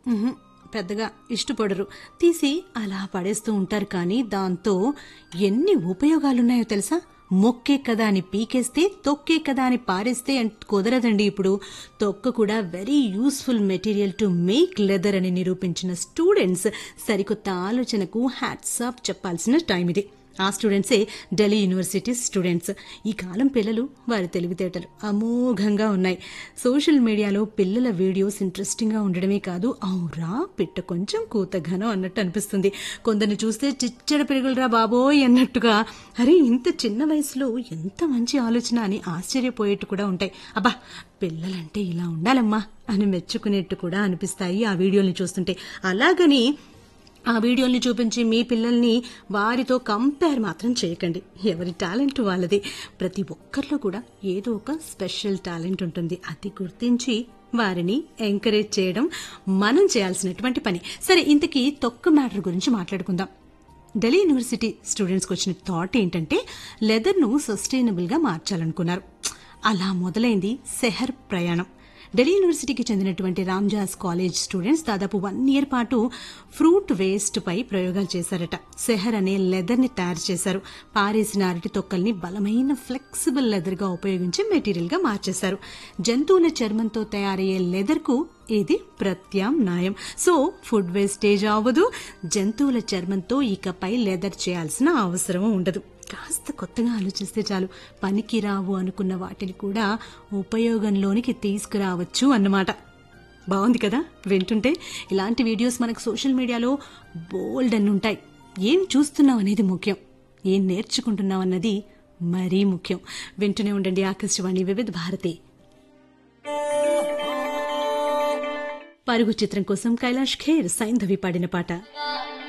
ఉహుం, పెద్దగా ఇష్టపడరు తీసి అలా పడేస్తూ ఉంటారు కానీ దాంతో ఎన్ని ఉపయోగాలున్నాయో తెలుసా మొక్కే కదా అని పీకేస్తే తొక్కే కదా అని పారేస్తే అంట్ కుదరదండి ఇప్పుడు తొక్క కూడా very useful material to make leather అని నిరూపించిన స్టూడెంట్స్ సరికొత్త ఆలోచనకు హ్యాట్స్ ఆఫ్ చెప్పాల్సిన టైం ఇది ఆ స్టూడెంట్సే ఢిల్లీ యూనివర్సిటీ స్టూడెంట్స్ ఈ కాలం పిల్లలు వారి తెలివితేటలు అమోఘంగా ఉన్నాయి సోషల్ మీడియాలో పిల్లల వీడియోస్ ఇంట్రెస్టింగ్గా ఉండడమే కాదు అవురా పిట్ట కొంచెం కూతగానో అన్నట్టు అనిపిస్తుంది కొందరిని చూస్తే చిచ్చడ పెరుగులరా బాబోయ్ అన్నట్టుగా అరే ఇంత చిన్న వయసులో ఎంత మంచి ఆలోచన అని ఆశ్చర్యపోయేట్టు కూడా ఉంటాయి అబ్బా పిల్లలంటే ఇలా ఉండాలమ్మా అని మెచ్చుకునేట్టు కూడా అనిపిస్తాయి ఆ వీడియోల్ని చూస్తుంటే అలాగని ఆ వీడియోల్ని చూపించి మీ పిల్లల్ని వారితో కంపేర్ మాత్రం చేయకండి ఎవరి టాలెంట్ వాళ్ళది ప్రతి ఒక్కరిలో కూడా ఏదో ఒక స్పెషల్ టాలెంట్ ఉంటుంది అది గుర్తించి వారిని ఎంకరేజ్ చేయడం మనం చేయాల్సినటువంటి పని సరే ఇంతకీ తొక్క మ్యాటర్ గురించి మాట్లాడుకుందాం ఢిల్లీ యూనివర్సిటీ స్టూడెంట్స్కి వచ్చిన థాట్ ఏంటంటే లెదర్ను సస్టైనబుల్గా మార్చాలనుకున్నారు అలా మొదలైంది సెహర్ ప్రయాణం ఢిల్లీ యూనివర్సిటీకి చెందినటువంటి రామ్జాస్ కాలేజ్ స్టూడెంట్స్ దాదాపు వన్ ఇయర్ పాటు ఫ్రూట్ వేస్ట్ పై ప్రయోగాలు చేశారట సెహర్ అనే లెదర్ ని తయారు చేశారు పారేసిన అరటి తొక్కల్ని బలమైన ఫ్లెక్సిబుల్ లెదర్ గా ఉపయోగించి మెటీరియల్ గా మార్చేశారు జంతువుల చర్మంతో తయారయ్యే లెదర్ కు ఇది ప్రత్యామ్నాయం సో ఫుడ్ వేస్టేజ్ అవ్వదు జంతువుల చర్మంతో ఇకపై లెదర్ చేయాల్సిన అవసరం ఉండదు కాస్త కొత్తగా ఆలోచిస్తే చాలు పనికి రావు అనుకున్న వాటిని కూడా ఉపయోగంలోనికి తీసుకురావచ్చు అన్నమాట బాగుంది కదా వింటుంటే ఇలాంటి వీడియోస్ మనకు సోషల్ మీడియాలో బోల్డ్ అని ఉంటాయి ఏం చూస్తున్నాం అనేది ముఖ్యం ఏం నేర్చుకుంటున్నాం అన్నది మరీ ముఖ్యం వింటూనే ఉండండి ఆకాశవాణి వివిధ భారతి పరుగు చిత్రం కోసం కైలాష్ ఖేర్ సైంధవి పాడిన పాట